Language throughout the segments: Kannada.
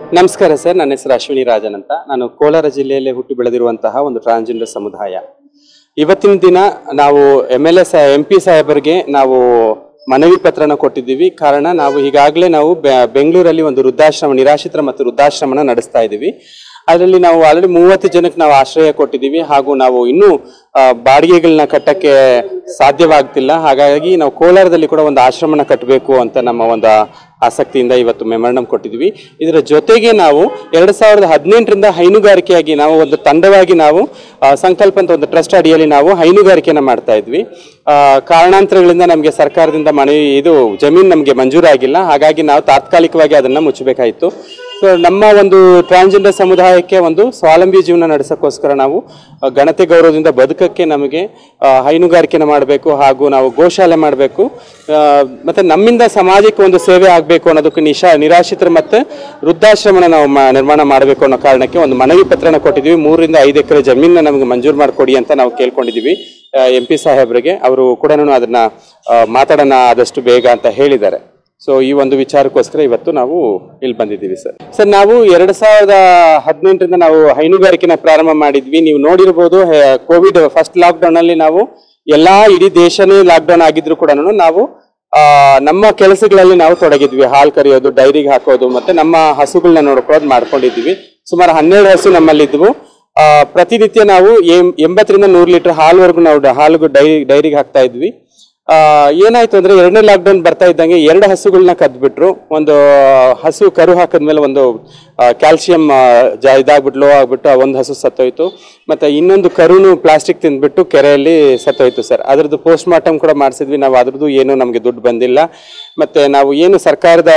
ನಮಸ್ಕಾರ ಸರ್ ನನ್ನ ಹೆಸರು ಅಶ್ವಿನಿ ರಾಜನ್ ಅಂತ ನಾನು ಕೋಲಾರ ಜಿಲ್ಲೆಯಲ್ಲೇ ಹುಟ್ಟಿ ಬೆಳೆದಿರುವಂತಹ ಒಂದು ಟ್ರಾನ್ಸ್ಜೆಂಡರ್ ಸಮುದಾಯ ಇವತ್ತಿನ ದಿನ ನಾವು ಎಮ್ ಎಲ್ ಎ ಸಾ ಎಂ ಪಿ ಸಾಹೇಬರಿಗೆ ನಾವು ಮನವಿ ಪತ್ರನ ಕೊಟ್ಟಿದ್ದೀವಿ ಕಾರಣ ನಾವು ಈಗಾಗಲೇ ನಾವು ಬೆ- ಬೆಂಗಳೂರಲ್ಲಿ ಒಂದು ವೃದ್ಧಾಶ್ರಮ ನಿರಾಶ್ರಿತರ ಮತ್ತು ವೃದ್ಧಾಶ್ರಮನ ನಡೆಸ್ತಾ ಇದ್ದೀವಿ ಅದರಲ್ಲಿ ನಾವು ಆಲ್ರೆಡಿ ಮೂವತ್ತು ಜನಕ್ಕೆ ನಾವು ಆಶ್ರಯ ಕೊಟ್ಟಿದ್ದೀವಿ ಹಾಗೂ ನಾವು ಇನ್ನೂ ಆ, ಬಾಡಿಗೆಗಳನ್ನ ಕಟ್ಟಕ್ಕೆ ಸಾಧ್ಯವಾಗ್ತಿಲ್ಲ ಹಾಗಾಗಿ ನಾವು ಕೋಲಾರದಲ್ಲಿ ಕೂಡ ಒಂದು ಆಶ್ರಮನ ಕಟ್ಟಬೇಕು ಅಂತ ನಮ್ಮ ಒಂದು ಆಸಕ್ತಿಯಿಂದ ಇವತ್ತು ಮೆಮೊರಂಡಮ್ ಕೊಟ್ಟಿದ್ವಿ ಇದರ ಜೊತೆಗೆ ನಾವು ಎರಡು ಸಾವಿರದ ಹದಿನೆಂಟರಿಂದ ಹೈನುಗಾರಿಕೆಯಾಗಿ ನಾವು ಒಂದು ತಂಡವಾಗಿ ನಾವು ಆ, ಸಂಕಲ್ಪ ಅಂತ ಒಂದು ಟ್ರಸ್ಟ್ ಅಡಿಯಲ್ಲಿ ನಾವು ಹೈನುಗಾರಿಕೆನ ಮಾಡ್ತಾ ಇದ್ವಿ ಆ, ಕಾರಣಾಂತರಗಳಿಂದ ನಮಗೆ ಸರ್ಕಾರದಿಂದ ಮನೆ ಇದು ಜಮೀನು ನಮಗೆ ಮಂಜೂರಾಗಿಲ್ಲ ಹಾಗಾಗಿ ನಾವು ತಾತ್ಕಾಲಿಕವಾಗಿ ಅದನ್ನು ಮುಚ್ಚಬೇಕಾಯಿತು ಸೊ ನಮ್ಮ ಒಂದು ಟ್ರಾನ್ಸ್ಜೆಂಡರ್ ಸಮುದಾಯಕ್ಕೆ ಒಂದು ಸ್ವಾವಲಂಬಿ ಜೀವನ ನಡೆಸೋಕ್ಕೋಸ್ಕರ ನಾವು ಆ, ಗಣತೆ ಗೌರವದಿಂದ ಬದುಕಕ್ಕೆ ನಮಗೆ ಆ, ಹೈನುಗಾರಿಕೆನ ಮಾಡಬೇಕು ಹಾಗೂ ನಾವು ಗೋಶಾಲೆ ಮಾಡಬೇಕು ಮತ್ತು ನಮ್ಮಿಂದ ಸಮಾಜಕ್ಕೆ ಒಂದು ಸೇವೆ ಆಗಬೇಕು ಅನ್ನೋದಕ್ಕೆ ನಿಶಾ ನಿರಾಶ್ರಿತರ ಮತ್ತು ವೃದ್ಧಾಶ್ರಮನ ನಾವು ಮ- ನಿರ್ಮಾಣ ಮಾಡಬೇಕು ಅನ್ನೋ ಕಾರಣಕ್ಕೆ ಒಂದು ಮನವಿ ಪತ್ರನ ಕೊಟ್ಟಿದ್ದೀವಿ ಮೂರರಿಂದ ಐದು ಎಕರೆ ಜಮೀನನ್ನ ನಮಗೆ ಮಂಜೂರು ಮಾಡಿಕೊಡಿ ಅಂತ ನಾವು ಕೇಳ್ಕೊಂಡಿದ್ದೀವಿ ಎಂ ಪಿ ಸಾಹೇಬ್ರಿಗೆ ಅವರು ಕೂಡ ಅದನ್ನ ಆ, ಮಾತಾಡೋಣ ಆದಷ್ಟು ಬೇಗ ಅಂತ ಹೇಳಿದ್ದಾರೆ ಸೊ ಈ ಒಂದು ವಿಚಾರಕ್ಕೋಸ್ಕರ ಇವತ್ತು ನಾವು ಇಲ್ಲಿ ಬಂದಿದ್ದೀವಿ ಸರ್ ಸರ್ ನಾವು ಎರಡ್ ಸಾವಿರದ ಹದಿನೆಂಟರಿಂದ ನಾವು ಹೈನುಗಾರಿಕೆನ ಪ್ರಾರಂಭ ಮಾಡಿದ್ವಿ ನೀವು ನೋಡಿರ್ಬೋದು ಕೋವಿಡ್ ಫಸ್ಟ್ ಲಾಕ್ಡೌನ್ ಅಲ್ಲಿ ನಾವು ಎಲ್ಲಾ ಇಡೀ ದೇಶನೇ ಲಾಕ್ಡೌನ್ ಆಗಿದ್ರು ಕೂಡ ನಾವು ಆ, ನಮ್ಮ ಕೆಲಸಗಳಲ್ಲಿ ನಾವು ತೊಡಗಿದ್ವಿ ಹಾಲು ಕರೆಯೋದು ಡೈರಿಗೆ ಹಾಕೋದು ಮತ್ತೆ ನಮ್ಮ ಹಸುಗಳನ್ನ ನೋಡ್ಕೊಳ್ಳೋದು ಮಾಡ್ಕೊಂಡಿದ್ವಿ ಸುಮಾರು ಹನ್ನೆರಡು ಹಸು ನಮ್ಮಲ್ಲಿದ್ವು ಆ, ಪ್ರತಿನಿತ್ಯ ನಾವು ಎಂ- ಎಂಬತ್ತರಿಂದ ನೂರು ಲೀಟರ್ ಹಾಲ್ವರೆಗೂ ನಾವು ಡ- ಹಾಲು ಡೈರಿ ಡೈರಿಗೆ ಹಾಕ್ತಾ ಇದ್ವಿ ಆ, ಏನಾಯ್ತು ಅಂದ್ರೆ ಎರಡನೇ ಲಾಕ್ಡೌನ್ ಬರ್ತಾ ಇದ್ದಂಗೆ ಎರಡು ಹಸುಗಳನ್ನ ಕದ್ಬಿಟ್ರು ಒಂದು ಹಸು ಕರು ಹಾಕಿದ್ಮೇಲೆ ಒಂದು ಕ್ಯಾಲ್ಸಿಯಂ ಜಾ ಇದಾಗ್ಬಿಟ್ಟು ಲೋ ಆಗ್ಬಿಟ್ಟು ಆ ಒಂದು ಹಸು ಸತ್ತೋಯ್ತು ಮತ್ತೆ ಇನ್ನೊಂದು ಕರುನು ಪ್ಲಾಸ್ಟಿಕ್ ತಿಂದ್ಬಿಟ್ಟು ಕೆರೆಯಲ್ಲಿ ಸತ್ತೋಯ್ತು ಸರ್ ಅದ್ರದ್ದು ಪೋಸ್ಟ್ ಮಾರ್ಟಮ್ ಕೂಡ ಮಾಡಿಸಿದ್ವಿ ನಾವು ಅದ್ರದ್ದು ಏನು ನಮಗೆ ದುಡ್ಡು ಬಂದಿಲ್ಲ ಮತ್ತೆ ನಾವು ಏನು ಸರ್ಕಾರದ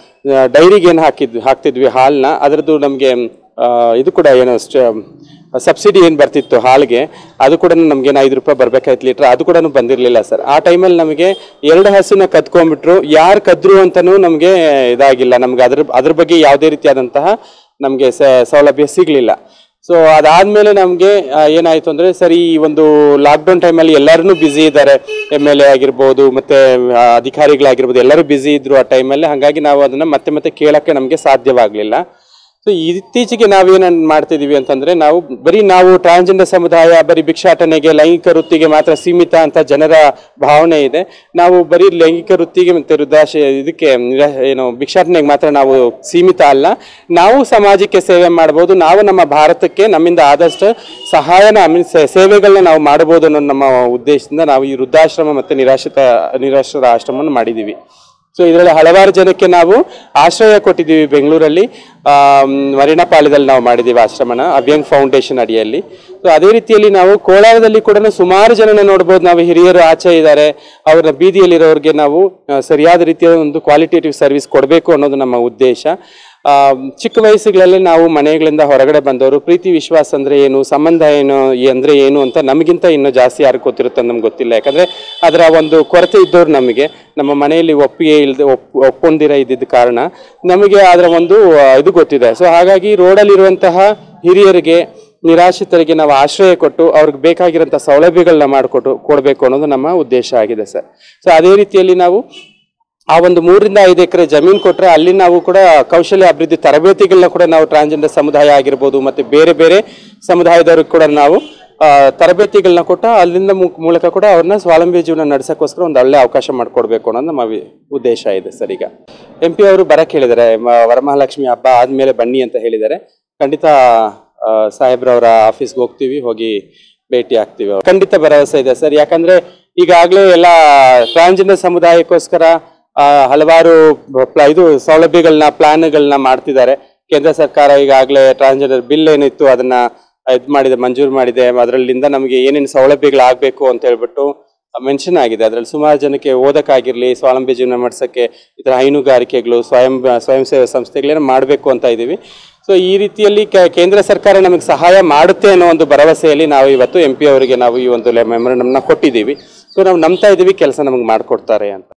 ಡೈರಿಗೆ ಏನು ಹಾಕಿದ್ವಿ ಹಾಕ್ತಿದ್ವಿ ಹಾಲನ್ನ ಅದರದ್ದು ನಮಗೆ ಇದು ಕೂಡ ಏನು ಸಬ್ಸಿಡಿ ಏನು ಬರ್ತಿತ್ತು ಹಾಲಿಗೆ ಅದು ಕೂಡ ನಮ್ಗೆ ಐದು ರೂಪಾಯಿ ಬರ್ಬೇಕಾಯ್ತು ಲೀಟ್ರ್ ಅದು ಕೂಡ ಬಂದಿರಲಿಲ್ಲ ಸರ್ ಆ ಟೈಮಲ್ಲಿ ನಮಗೆ ಎರಡು ಹಸುನ ಕದ್ಕೊಂಡ್ಬಿಟ್ರು ಯಾರು ಕದ್ರು ಅಂತನೂ ನಮಗೆ ಇದಾಗಿಲ್ಲ ನಮ್ಗೆ ಅದ್ರ ಅದ್ರ ಬಗ್ಗೆ ಯಾವುದೇ ರೀತಿಯಾದಂತಹ ನಮಗೆ ಸೌಲಭ್ಯ ಸಿಗಲಿಲ್ಲ ಸೊ ಅದಾದ್ಮೇಲೆ ನಮಗೆ ಏನಾಯ್ತು ಅಂದ್ರೆ ಸರಿ ಈ ಒಂದು ಲಾಕ್ಡೌನ್ ಟೈಮಲ್ಲಿ ಎಲ್ಲರೂ ಬ್ಯುಸಿ ಇದ್ದಾರೆ ಎಮ್ ಎಲ್ ಎ ಆಗಿರ್ಬೋದು ಮತ್ತೆ ಆ, ಅಧಿಕಾರಿಗಳಾಗಿರ್ಬೋದು ಎಲ್ಲರೂ ಬ್ಯುಸಿ ಇದ್ರು ಆ ಟೈಮಲ್ಲಿ ಹಾಗಾಗಿ ನಾವು ಅದನ್ನ ಮತ್ತೆ ಮತ್ತೆ ಕೇಳಕ್ಕೆ ನಮಗೆ ಸಾಧ್ಯವಾಗಲಿಲ್ಲ ಸೊ ಇತ್ತೀಚೆಗೆ ನಾವೇನ ಮಾಡ್ತಿದೀವಿ ಅಂತಂದ್ರೆ ನಾವು ಬರೀ ನಾವು ಟ್ರಾನ್ಸ್ಜೆಂಡರ್ ಸಮುದಾಯ ಬರೀ ಭಿಕ್ಷಾಟನೆಗೆ ಲೈಂಗಿಕ ವೃತ್ತಿಗೆ ಮಾತ್ರ ಸೀಮಿತ ಅಂತ ಜನರ ಭಾವನೆ ಇದೆ ನಾವು ಬರೀ ಲೈಂಗಿಕ ವೃತ್ತಿಗೆ ಮತ್ತೆ ವೃದ್ಧಾಶ ಇದಕ್ಕೆ ನಿರಾ- ಏನು ಭಿಕ್ಷಾಟನೆಗೆ ಮಾತ್ರ ನಾವು ಸೀಮಿತ ಅಲ್ಲ ನಾವು ಸಮಾಜಕ್ಕೆ ಸೇವೆ ಮಾಡ್ಬೋದು ನಾವು ನಮ್ಮ ಭಾರತಕ್ಕೆ ನಮ್ಮಿಂದ ಆದಷ್ಟು ಸಹಾಯನ I mean, ಸೇ- ಸೇವೆಗಳನ್ನ ನಾವು ಮಾಡಬಹುದು ಅನ್ನೋ ನಮ್ಮ ಉದ್ದೇಶದಿಂದ ನಾವು ಈ ವೃದ್ಧಾಶ್ರಮ ಮತ್ತೆ ನಿರಾಶ್ರಿತ ನಿರಾಶ್ರಿತ ಆಶ್ರಮವನ್ನು ಮಾಡಿದ್ದೀವಿ ಸೊ ಇದರಲ್ಲಿ ಹಲವಾರು ಜನಕ್ಕೆ ನಾವು ಆಶ್ರಯ ಕೊಟ್ಟಿದ್ದೀವಿ ಬೆಂಗಳೂರಲ್ಲಿ ಆಮ್, ಮರಿಣಪಾಳ್ಯದಲ್ಲಿ ನಾವು ಮಾಡಿದ್ದೀವಿ ಆಶ್ರಮನ ಅಭ್ಯಂಗ್ ಫೌಂಡೇಶನ್ ಅಡಿಯಲ್ಲಿ ಸೊ ಅದೇ ರೀತಿಯಲ್ಲಿ ನಾವು ಕೋಲಾರದಲ್ಲಿ ಕೂಡ ಸುಮಾರು ಜನನ ನೋಡ್ಬೋದು ನಾವು ಹಿರಿಯರು ಆಚೆ ಇದ್ದಾರೆ ಅವರ ಬೀದಿಯಲ್ಲಿರೋರಿಗೆ ನಾವು ಆ, ಸರಿಯಾದ ರೀತಿಯ ಒಂದು ಕ್ವಾಲಿಟೇಟಿವ್ ಸರ್ವಿಸ್ ಕೊಡಬೇಕು ಅನ್ನೋದು ನಮ್ಮ ಉದ್ದೇಶ ಆ, ಚಿಕ್ಕ ವಯಸ್ಸುಗಳಲ್ಲಿ ನಾವು ಮನೆಗಳಿಂದ ಹೊರಗಡೆ ಬಂದವರು ಪ್ರೀತಿ ವಿಶ್ವಾಸ ಅಂದ್ರೆ ಏನು ಸಂಬಂಧ ಏನು ಈ ಅಂದ್ರೆ ಏನು ಅಂತ ನಮಗಿಂತ ಇನ್ನೂ ಜಾಸ್ತಿ ಯಾರಿಗೆ ಗೊತ್ತಿರುತ್ತೆ ಅಂತ ನಮ್ಗೆ ಗೊತ್ತಿಲ್ಲ ಯಾಕಂದ್ರೆ ಅದರ ಒಂದು ಕೊರತೆ ಇದ್ದವ್ರು ನಮಗೆ ನಮ್ಮ ಮನೆಯಲ್ಲಿ ಒಪ್ಪಿಗೆ ಇಲ್ಲದೆ ಒಪ್ ಒಪ್ಕೊಂಡಿರ ಇದ್ದಿದ್ದ ಕಾರಣ ನಮಗೆ ಅದರ ಒಂದು ಆ, ಇದು ಗೊತ್ತಿದೆ ಸೊ ಹಾಗಾಗಿ ರೋಡಲ್ಲಿರುವಂತಹ ಹಿರಿಯರಿಗೆ ನಿರಾಶ್ರಿತರಿಗೆ ನಾವು ಆಶ್ರಯ ಕೊಟ್ಟು ಅವ್ರಿಗೆ ಬೇಕಾಗಿರೋಂಥ ಸೌಲಭ್ಯಗಳನ್ನ ಮಾಡಿಕೊಟ್ಟು ಕೊಡಬೇಕು ಅನ್ನೋದು ನಮ್ಮ ಉದ್ದೇಶ ಆಗಿದೆ ಸರ್ ಸೊ ಅದೇ ರೀತಿಯಲ್ಲಿ ನಾವು ಆ ಒಂದು ಮೂರರಿಂದ ಐದು ಎಕರೆ ಜಮೀನು ಕೊಟ್ಟರೆ ಅಲ್ಲಿ ನಾವು ಕೂಡ ಕೌಶಲ್ಯ ಅಭಿವೃದ್ಧಿ ತರಬೇತಿಗಳನ್ನ ಕೂಡ ನಾವು ಟ್ರಾನ್ಸ್ಜೆಂಡರ್ ಸಮುದಾಯ ಆಗಿರ್ಬೋದು ಮತ್ತೆ ಬೇರೆ ಬೇರೆ ಸಮುದಾಯದವ್ರಿಗೆ ಕೂಡ ನಾವು ಆ, ತರಬೇತಿಗಳನ್ನ ಕೊಟ್ಟು ಅಲ್ಲಿಂದ ಮು- ಮೂಲಕ ಕೂಡ ಅವ್ರನ್ನ ಸ್ವಾವಲಂಬಿ ಜೀವನ ನಡೆಸೋಕ್ಕೋಸ್ಕರ ಒಂದು ಒಳ್ಳೆ ಅವಕಾಶ ಮಾಡಿಕೊಡ್ಬೇಕು ಅನ್ನೋದು ನಮ್ಮ ವಿ- ಉದ್ದೇಶ ಇದೆ ಸರ್ ಈಗ ಎಂ ಪಿ ಅವರು ಬರಕ್ಕೆ ಹೇಳಿದ್ದಾರೆ ಮ- ವರಮಹಾಲಕ್ಷ್ಮಿ ಹಬ್ಬ ಆದ್ಮೇಲೆ ಬನ್ನಿ ಅಂತ ಹೇಳಿದ್ದಾರೆ ಖಂಡಿತ ಆ, ಸಾಹೇಬ್ರವರ ಆಫೀಸ್ಗೆ ಹೋಗ್ತೀವಿ ಹೋಗಿ ಭೇಟಿ ಆಗ್ತೀವಿ ಅವ್ರು. ಖಂಡಿತ ಭರವಸೆ ಇದೆ ಸರ್ ಯಾಕಂದ್ರೆ ಈಗಾಗಲೇ ಎಲ್ಲ ಟ್ರಾನ್ಸ್ಜೆಂಡರ್ ಸಮುದಾಯಕ್ಕೋಸ್ಕರ ಆ, ಹಲವಾರು ಪ್ಲ- ಇದು ಸೌಲಭ್ಯಗಳನ್ನ ಪ್ಲಾನ್ಗಳನ್ನ ಮಾಡ್ತಿದ್ದಾರೆ ಕೇಂದ್ರ ಸರ್ಕಾರ ಈಗಾಗಲೇ ಟ್ರಾನ್ಸ್ಜೆಂಡರ್ ಬಿಲ್ ಏನಿತ್ತು ಅದನ್ನ ಇದು ಮಾಡಿದೆ ಮಂಜೂರು ಮಾಡಿದೆ ಅದರಲ್ಲಿಂದ ನಮಗೆ ಏನೇನು ಸೌಲಭ್ಯಗಳಾಗಬೇಕು ಅಂತ ಹೇಳ್ಬಿಟ್ಟು ಮೆನ್ಷನ್ ಆಗಿದೆ ಅದರಲ್ಲಿ ಸುಮಾರು ಜನಕ್ಕೆ ಓದಕ್ಕಾಗಿರ್ಲಿ ಸ್ವಾವಲಂಬಿ ಜೀವನ ಮಾಡಿಸೋಕ್ಕೆ ಈ ಥರ ಹೈನುಗಾರಿಕೆಗಳು ಸ್ವಯಂ ಸ್ವಯಂ ಸೇವಾ ಸಂಸ್ಥೆಗಳೇನೋ ಮಾಡಬೇಕು ಅಂತ ಇದ್ದೀವಿ ಸೊ ಈ ರೀತಿಯಲ್ಲಿ ಕೆ- ಕೇಂದ್ರ ಸರ್ಕಾರ ನಮಗೆ ಸಹಾಯ ಮಾಡುತ್ತೆ ಅನ್ನೋ ಒಂದು ಭರವಸೆಯಲ್ಲಿ ನಾವು ಇವತ್ತು ಎಂ ಪಿ ಅವರಿಗೆ ನಾವು ಈ ಒಂದು ಮೆಮೊರಂಡಮ್ನ ಕೊಟ್ಟಿದ್ದೀವಿ ಸೊ ನಾವು ನಂಬ್ತಾ ಇದ್ದೀವಿ ಕೆಲಸ ನಮಗೆ ಮಾಡಿಕೊಡ್ತಾರೆ ಅಂತ